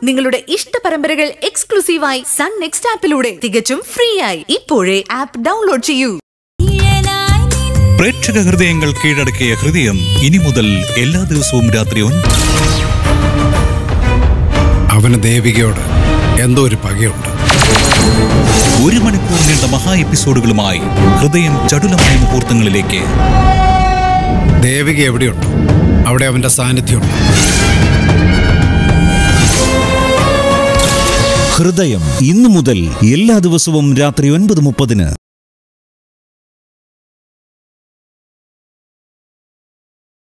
നിങ്ങളുടെ ഇഷ്ട പരമ്പരകൾ എക്സ്ക്ലൂസീവായി സൺ നെക്സ്റ്റ് ആപ്പിലൂടെ തികച്ചും ഫ്രീ ആയി ഇപ്പോഴേ ആപ്പ് ഡൗൺലോഡ് ചെയ്യൂ പ്രേക്ഷക ഹൃദയങ്ങൾ കീഴടക്കിയ ഹൃദയം ഇനി മുതൽ എല്ലാ ദിവസവും രാത്രി ഒൻപത് അവന് ദേവികയോട് എന്തോ ഒരു പകയുണ്ട് ഒരു മണിക്കൂർ നീണ്ട മഹാ എപ്പിസോഡുകളുമായി ഹൃദയം ചടുലമായ മുഹൂർത്തങ്ങളിലേക്ക് ദേവിക എവിടെയുണ്ട് അവിടെ അവന്റെ സാന്നിധ്യമുണ്ട് ഹൃദയം ഇന്നു മുതൽ എല്ലാ ദിവസവും രാത്രി ഒൻപത് മുപ്പതിന്